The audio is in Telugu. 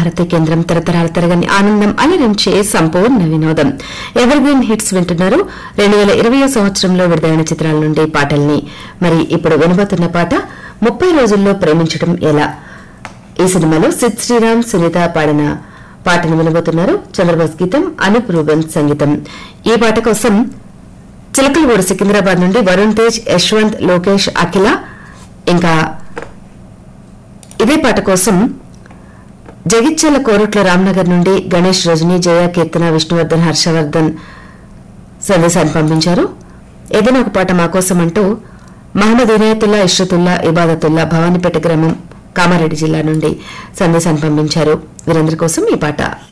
భారతి కేంద్రం తరతరాల తరగని ఆనందం అలరించే సంపూర్ణ వినోదం ఎవర్ గ్రీన్ హిట్స్ వింటున్నారు రెండు వేల ఇరవై సంవత్సరంలో విడుదలైన చిత్రాల నుండి పాటల్ని మరి ఇప్పుడు వినబోతున్న పాట ముప్పై రోజుల్లో ప్రేమించడం ఎలా ఈ సినిమాలో సిద్ శ్రీరామ్ సునీత పాడిన పాటను వినబోతున్నారు చంద్రబోస్ గీతం అనూప్ రూబన్ సంగీతం ఈ పాట కోసం చిలకలగూడ సికింద్రాబాద్ నుండి వరుణ్ తేజ్ యశ్వంత్ లోకేష్ అఖిల ఇంకా ఇదే పాట కోసం జగిత్యాల కోరట్ల రామ్నగర్ నుండి గణేష్ రజని జయ కీర్తన విష్ణువర్ధన్ హర్షవర్ధన్ సందేశాన్ని పంపించారు ఏదైనా ఒక పాట మా కోసం అంటూ మహమ్మద్ ఇనాయతుల్లా ఇష్రతుల్లా ఇబాదతుల్లా భవానీపేట గ్రామం కామారెడ్డి జిల్లా నుండి సందేశాన్ని పంపించారు వీరందరి కోసం ఈ పాట